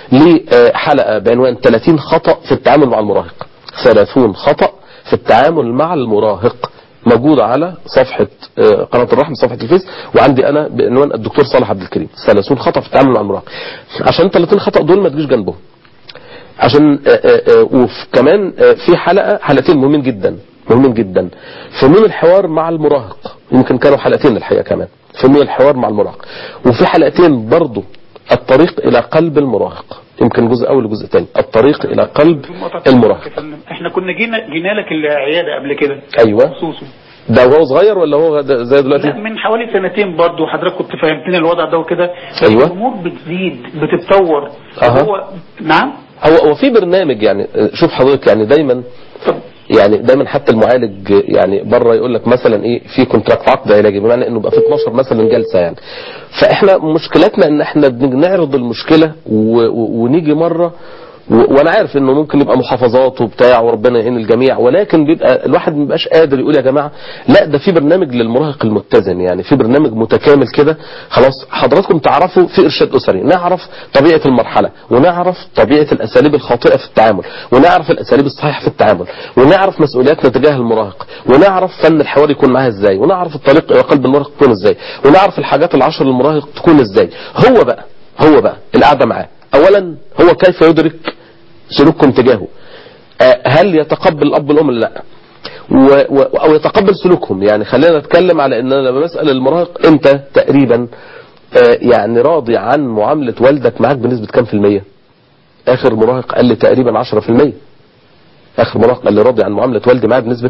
لحلقه بعنوان 30 خطا في التعامل مع المراهق 30 خطا في التعامل مع المراهق موجودة على صفحة آه، قناة الرحم صفحة الفيس وعندي أنا بعنوان الدكتور صالح عبد الكريم 30 خطأ في التعامل مع المراهق عشان 30 خطأ دول ما تجيش جنبهم عشان آه، آه، آه، وكمان آه، في حلقة حلقتين مهمين جدا مهمين جدا فنون الحوار مع المراهق يمكن كانوا حلقتين الحقيقة كمان فنون الحوار مع المراهق وفي حلقتين برضو الطريق إلى قلب المراهق يمكن جزء أول وجزء تاني الطريق إلى قلب المراهق احنا كنا جينا جينا لك العياده قبل كده أيوة خصوصا ده وهو صغير ولا هو ده- زي دلوقتي لا من حوالي سنتين برضو حضرتك كنت فهمتني الوضع ده وكده أيوة. الامور بتزيد بتتطور أها. هو نعم هو هو في برنامج يعني شوف حضرتك يعني دايما طب يعني دايما حتى المعالج يعني بره يقول لك مثلا ايه في كونتراكت عقد علاجي بمعنى انه بقى في 12 مثلا جلسه يعني فاحنا مشكلتنا ان احنا بنعرض المشكله و- و- ونيجي مره و- وانا عارف انه ممكن يبقى محافظات وبتاع وربنا يعين الجميع ولكن بيبقى الواحد ما بيبقاش قادر يقول يا جماعه لا ده في برنامج للمراهق المتزن يعني في برنامج متكامل كده خلاص حضراتكم تعرفوا في ارشاد اسري نعرف طبيعه المرحله ونعرف طبيعه الاساليب الخاطئه في التعامل ونعرف الاساليب الصحيحه في التعامل ونعرف مسؤولياتنا تجاه المراهق ونعرف فن الحوار يكون معاه ازاي ونعرف الطريق الى قلب المراهق تكون ازاي ونعرف الحاجات العشر للمراهق تكون ازاي هو بقى هو بقى القعده معاه اولا هو كيف يدرك سلوككم تجاهه آه، هل يتقبل الاب والام ولا لا و و او يتقبل سلوكهم يعني خلينا نتكلم على ان انا لما بسال المراهق انت تقريبا آه، يعني راضي عن معامله والدك معاك بنسبه كام في الميه اخر مراهق قال لي تقريبا 10% اخر مراهق قال لي راضي عن معامله والدي معاه بنسبه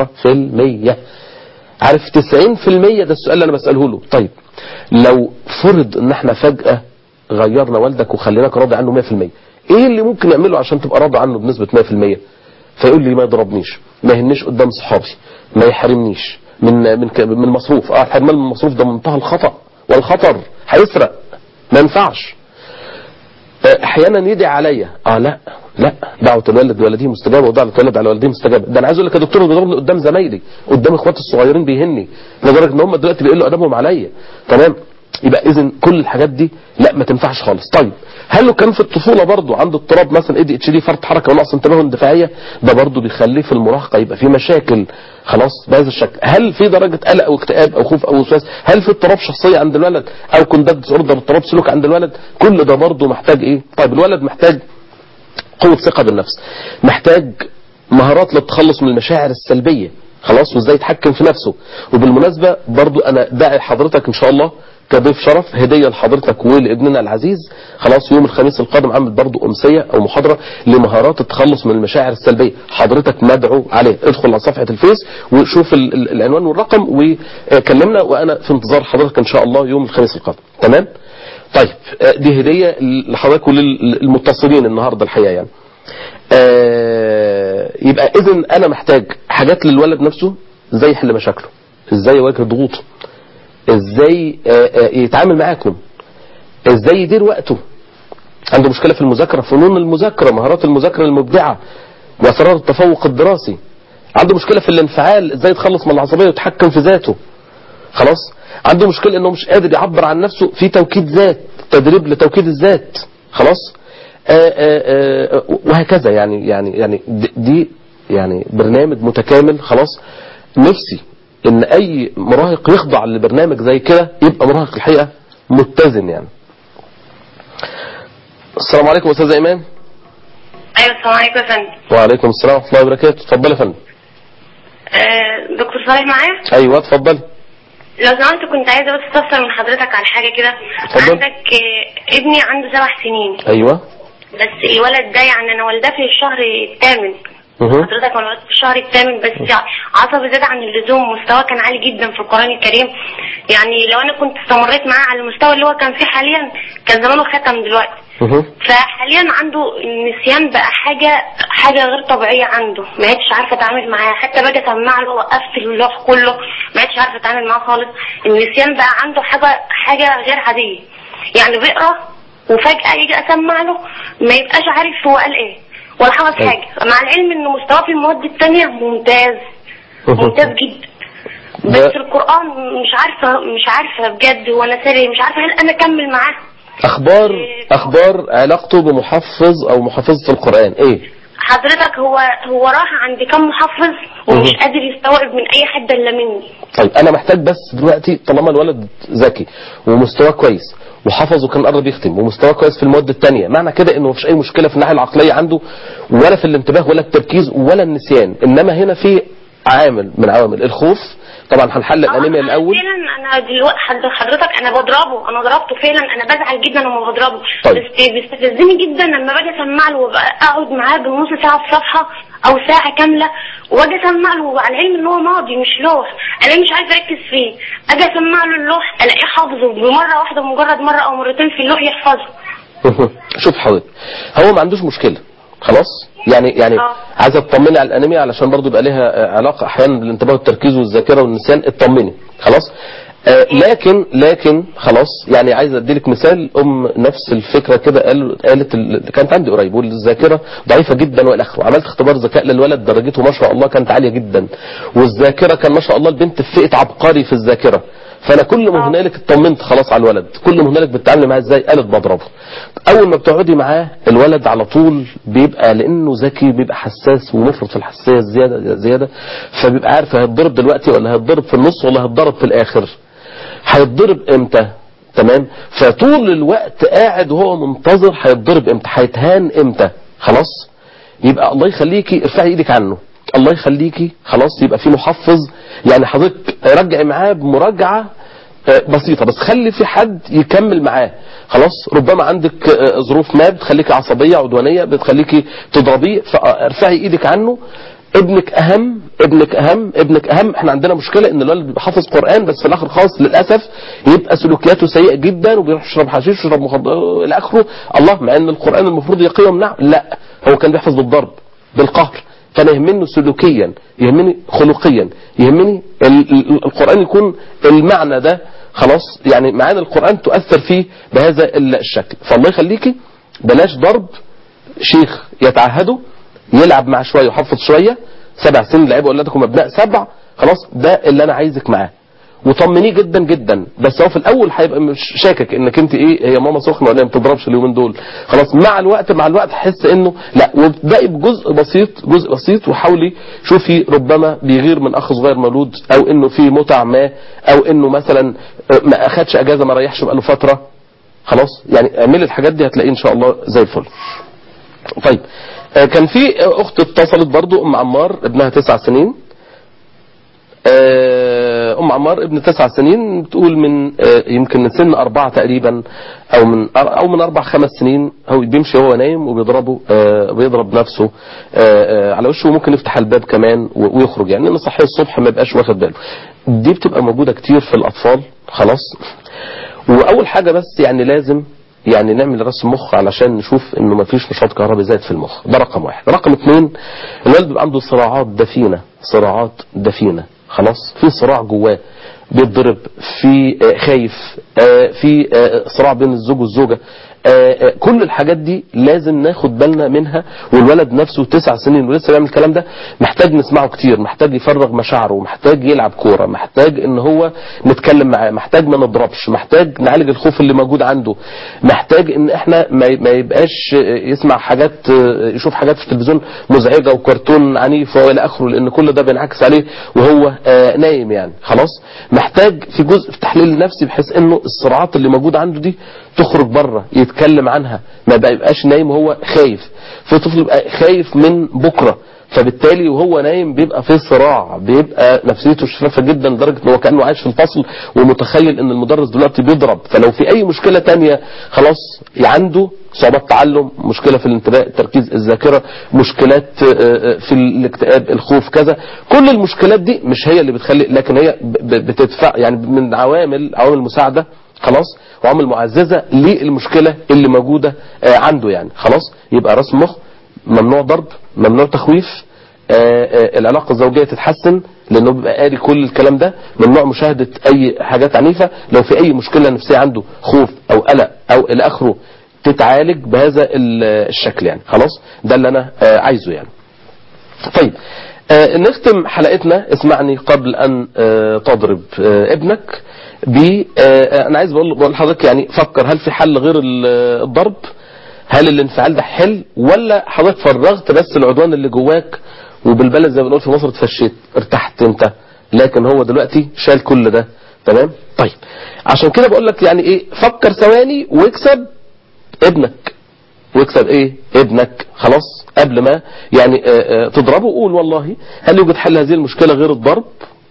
10% عارف 90% ده السؤال اللي انا بساله له طيب لو فرض ان احنا فجاه غيرنا والدك وخليناك راضي عنه 100% ايه اللي ممكن يعمله عشان تبقى راضي عنه بنسبه 100% فيقول لي ما يضربنيش ما يهنش قدام صحابي ما يحرمنيش من من ك- من المصروف اه الحرمان من المصروف ده منتهى الخطا والخطر هيسرق ما ينفعش آه، احيانا يدعي عليا اه لا لا دعوه الوالد بولده مستجابه ودعوه الوالد على والده مستجابه ده انا عايز اقول لك يا دكتور بيضربني قدام زمايلي قدام اخواتي الصغيرين بيهني لدرجه ان هم دلوقتي بيقلوا ادبهم عليا تمام يبقى اذا كل الحاجات دي لا ما تنفعش خالص طيب هل لو كان في الطفوله برضه عنده اضطراب مثلا اي دي اتش دي فرط حركه ونقص انتباه اندفاعيه ده برضه بيخليه في المراهقه يبقى في مشاكل خلاص بهذا الشكل هل في درجه قلق او اكتئاب او خوف او وسواس هل في اضطراب شخصيه عند الولد او كوندكت اوردر اضطراب سلوك عند الولد كل ده برضه محتاج ايه طيب الولد محتاج قوه ثقه بالنفس محتاج مهارات للتخلص من المشاعر السلبيه خلاص وازاي يتحكم في نفسه وبالمناسبه برضو انا داعي حضرتك ان شاء الله كضيف شرف هديه لحضرتك ولابننا العزيز خلاص يوم الخميس القادم عامل برضو امسيه او محاضره لمهارات التخلص من المشاعر السلبيه حضرتك مدعو عليه ادخل على صفحه الفيس وشوف ال- ال- العنوان والرقم وكلمنا وانا في انتظار حضرتك ان شاء الله يوم الخميس القادم تمام طيب آه، دي هديه لحضرتك وللمتصلين النهارده الحقيقه يعني آه، يبقى اذا انا محتاج حاجات للولد نفسه ازاي يحل مشاكله ازاي يواجه ضغوطه ازاي آه، آه، يتعامل معاكم ازاي يدير وقته عنده مشكله في المذاكره فنون المذاكره مهارات المذاكره المبدعه واسرار التفوق الدراسي عنده مشكله في الانفعال ازاي يتخلص من العصبيه ويتحكم في ذاته خلاص عنده مشكله انه مش قادر يعبر عن نفسه في توكيد ذات تدريب لتوكيد الذات خلاص آآ آآ وهكذا يعني يعني يعني دي- دي يعني برنامج متكامل خلاص نفسي ان اي مراهق يخضع لبرنامج زي كده يبقى مراهق الحقيقه متزن يعني السلام عليكم استاذ ايمان ايوه السلام عليكم يا فندم وعليكم السلام ورحمه الله وبركاته اتفضلي يا فندم آه، دكتور صالح معايا ايوه اتفضلي لو سمحت كنت عايزه بس استفسر من حضرتك على حاجه كده اتفضل. عندك آه، ابني عنده سبع سنين ايوه بس الولد ده يعني انا والداه في الشهر الثامن مه. حضرتك انا ولدت في الشهر الثامن بس عصبي زاد عن اللزوم مستواه كان عالي جدا في القران الكريم يعني لو انا كنت استمريت معاه على المستوى اللي هو كان فيه حاليا كان زمانه ختم دلوقتي مه. فحاليا عنده النسيان بقى حاجة حاجة غير طبيعية عنده ما عدتش عارفة اتعامل معاه حتى باجي اسمع له وقفت اللوح كله ما عدتش عارفة اتعامل معاه خالص النسيان بقى عنده حاجة حاجة غير عادية يعني بيقرا وفجأة يجي اسمع له ما يبقاش عارف هو قال ايه ولا حافظ أيوة. حاجة مع العلم ان مستواه في المواد التانية ممتاز ممتاز جدا بس ده القرآن مش عارفة مش عارفة بجد هو انا سري مش عارفة هل انا اكمل معاه اخبار اخبار علاقته بمحفظ او محفظه القران ايه حضرتك هو هو راح عند كم محفظ ومش مه. قادر يستوعب من اي حد الا مني طيب انا محتاج بس دلوقتي طالما الولد ذكي ومستواه كويس وحفظ وكان قرب يختم ومستواه كويس في المواد الثانيه معنى كده انه مفيش اي مشكله في الناحيه العقليه عنده ولا في الانتباه ولا التركيز ولا النسيان انما هنا في عامل من عوامل الخوف طبعا هنحل الانيميا أنا الاول فعلا انا دلوقتي حد- حضرتك انا بضربه انا ضربته فعلا انا بزعل جدا لما بضربه طيب. بس بيستفزني جدا لما باجي اسمع له وابقى اقعد معاه بالنص ساعه في صفحه او ساعه كامله واجي اسمع له على العلم ان هو ماضي مش لوح انا مش عايزه اركز فيه اجي اسمع له اللوح الاقيه حافظه بمره واحده مجرد مره او مرتين في اللوح يحفظه شوف حضرتك هو ما عندوش مشكله خلاص يعني يعني آه. عايزه تطمني على الانيميا علشان برضو يبقى ليها آه، علاقه احيانا بالانتباه والتركيز والذاكره والنسيان اطمني خلاص آه لكن لكن خلاص يعني عايز اديلك مثال ام نفس الفكره كده قال قالت ال- كانت عندي قريب والذاكره ضعيفه جدا والى اخره عملت اختبار ذكاء للولد درجته ما شاء الله كانت عاليه جدا والذاكره كان ما شاء الله البنت في فئه عبقري في الذاكره فانا كل ما آه. هنالك اطمنت خلاص على الولد كل ما هنالك بتتعاملي معاه ازاي قالت بضربه اول ما بتقعدي معاه الولد على طول بيبقى لانه ذكي بيبقى حساس ومفرط في الحساسيه زياده زياده فبيبقى عارف هيتضرب دلوقتي ولا هيتضرب في النص ولا هيتضرب في الاخر هيتضرب امتى تمام فطول الوقت قاعد وهو منتظر هيتضرب امتى هيتهان امتى خلاص يبقى الله يخليكي ارفعي ايدك عنه الله يخليكي خلاص يبقى في محفظ يعني حضرتك رجعي معاه بمراجعه آه، بسيطه بس خلي في حد يكمل معاه خلاص ربما عندك آه، ظروف ما بتخليكي عصبيه عدوانيه بتخليكي تضربيه فارفعي ايدك عنه ابنك اهم ابنك اهم ابنك اهم احنا عندنا مشكله ان الولد بيبقى حافظ قران بس في الاخر خالص للاسف يبقى سلوكياته سيئه جدا وبيروح يشرب حشيش يشرب مخدرات الى اخره الله مع ان القران المفروض يقيه ويمنعه لا هو كان بيحفظ بالضرب بالقهر فانا يهمني سلوكيا يهمني خلقيا يهمني ال- ال- القران يكون المعنى ده خلاص يعني معاني القران تؤثر فيه بهذا ال- الشكل فالله يخليكي بلاش ضرب شيخ يتعهده يلعب مع شويه ويحفظ شويه سبع سنين لعبوا اولادكم ابناء سبع خلاص ده اللي انا عايزك معاه وطمنيه جدا جدا بس هو في الاول هيبقى مش شاكك انك انت ايه هي ماما سخنه ولا ما بتضربش اليومين دول خلاص مع الوقت مع الوقت حس انه لا وابدأي بجزء بسيط جزء بسيط وحاولي شوفي ربما بيغير من اخ صغير مولود او انه في متع ما او انه مثلا ما اخدش اجازه ما ريحش بقاله فتره خلاص يعني اعملي الحاجات دي هتلاقيه ان شاء الله زي الفل طيب آه، كان في اخت اتصلت برضو ام عمار ابنها تسع سنين آه، ام عمار ابن تسع سنين بتقول من آه، يمكن من سن اربعة تقريبا او من او من اربع خمس سنين هو بيمشي وهو نايم وبيضربه آه، بيضرب نفسه آه، آه، على وشه وممكن يفتح الباب كمان و- ويخرج يعني انه صحي الصبح ما يبقاش واخد باله دي بتبقى موجودة كتير في الاطفال خلاص واول حاجة بس يعني لازم يعني نعمل رسم مخ علشان نشوف انه ما فيش نشاط كهربي زايد في المخ ده رقم واحد رقم اتنين الولد بيبقى عنده صراعات دفينة صراعات دفينة خلاص في صراع جواه بيتضرب في آه، خايف آه، في آه، صراع بين الزوج والزوجة آه، آه، كل الحاجات دي لازم ناخد بالنا منها والولد نفسه تسع سنين ولسه بيعمل الكلام ده محتاج نسمعه كتير محتاج يفرغ مشاعره محتاج يلعب كورة محتاج ان هو نتكلم معاه محتاج ما نضربش محتاج نعالج الخوف اللي موجود عنده محتاج ان احنا ما ما يبقاش يسمع حاجات يشوف حاجات في التلفزيون مزعجة وكرتون عنيف والى اخره لان كل ده بينعكس عليه وهو آه، نايم يعني خلاص محتاج في جزء في تحليل النفسي بحيث انه الصراعات اللي موجودة عنده دي تخرج بره يتكلم عنها ما بقى- يبقاش نايم وهو خايف في طفل يبقى خايف من بكره فبالتالي وهو نايم بيبقى في صراع بيبقى نفسيته شفافة جدا لدرجة ان هو كأنه عايش في الفصل ومتخيل ان المدرس دلوقتي بيضرب فلو في اي مشكلة تانية خلاص عنده صعوبات تعلم مشكلة في الانتباه تركيز الذاكرة مشكلات آه، آه، في الاكتئاب الخوف كذا كل المشكلات دي مش هي اللي بتخلي لكن هي ب- ب- بتدفع يعني من عوامل عوامل مساعدة خلاص وعوامل معززة للمشكلة اللي موجودة آه، عنده يعني خلاص يبقى رسم مخ ممنوع ضرب ممنوع تخويف آه، آه، العلاقة الزوجية تتحسن لانه بيبقى قاري كل الكلام ده ممنوع مشاهدة اي حاجات عنيفة لو في اي مشكلة نفسية عنده خوف او قلق او الى اخره تتعالج بهذا ال- الشكل يعني خلاص ده اللي انا آه، عايزه يعني طيب آه، نختم حلقتنا اسمعني قبل ان آه، تضرب آه، ابنك ب آه، انا عايز بقول بقول لحضرتك يعني فكر هل في حل غير ال- الضرب هل الانفعال ده حل ولا حضرتك فرغت بس العدوان اللي جواك وبالبلد زي ما بنقول في مصر اتفشيت ارتحت انت لكن هو دلوقتي شال كل ده تمام طيب عشان كده بقول لك يعني ايه فكر ثواني واكسب ابنك واكسب ايه ابنك خلاص قبل ما يعني آه، آه، تضربه قول والله هل يوجد حل هذه المشكلة غير الضرب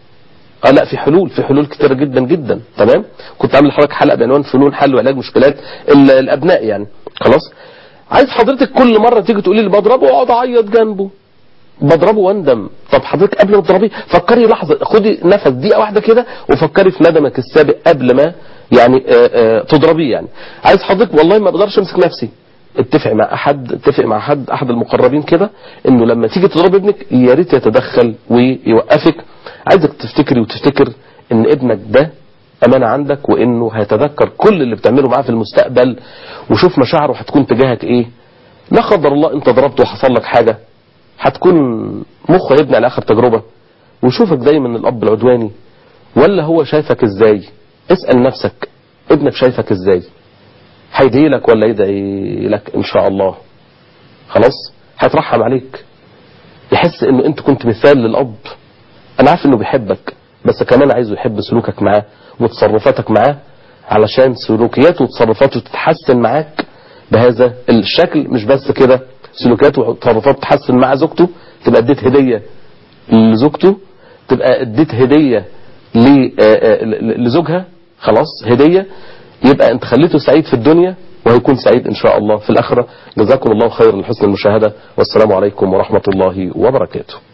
اه لا في حلول في حلول كتيرة جدا جدا تمام كنت عامل لحضرتك حلقة بعنوان فنون حل وعلاج مشكلات ال- الابناء يعني خلاص عايز حضرتك كل مرة تيجي تقولي لي بضربه واقعد اعيط جنبه بضربه واندم طب حضرتك قبل ما تضربيه فكري لحظة خدي نفس دقيقة واحدة كده وفكري في ندمك السابق قبل ما يعني آه، آه، تضربيه يعني عايز حضرتك والله ما بقدرش امسك نفسي اتفق مع احد اتفق مع حد احد المقربين كده انه لما تيجي تضرب ابنك يا ريت يتدخل ويوقفك عايزك تفتكري وتفتكر ان ابنك ده امانه عندك وانه هيتذكر كل اللي بتعمله معاه في المستقبل وشوف مشاعره هتكون تجاهك ايه لا قدر الله انت ضربته وحصل لك حاجه هتكون مخه هيبني على اخر تجربه وشوفك دايما الاب العدواني ولا هو شايفك ازاي اسال نفسك ابنك شايفك ازاي هيدعي لك ولا يدعي لك ان شاء الله خلاص هيترحم عليك يحس انه انت كنت مثال للاب انا عارف انه بيحبك بس كمان عايزه يحب سلوكك معاه وتصرفاتك معاه علشان سلوكياته وتصرفاته تتحسن معاك بهذا الشكل مش بس كده سلوكياته وتصرفاته تتحسن مع زوجته تبقى اديت هدية لزوجته تبقى اديت هدية ل- آه، آه، لزوجها خلاص هدية يبقى انت خليته سعيد في الدنيا وهيكون سعيد ان شاء الله في الاخرة جزاكم الله خير لحسن المشاهدة والسلام عليكم ورحمة الله وبركاته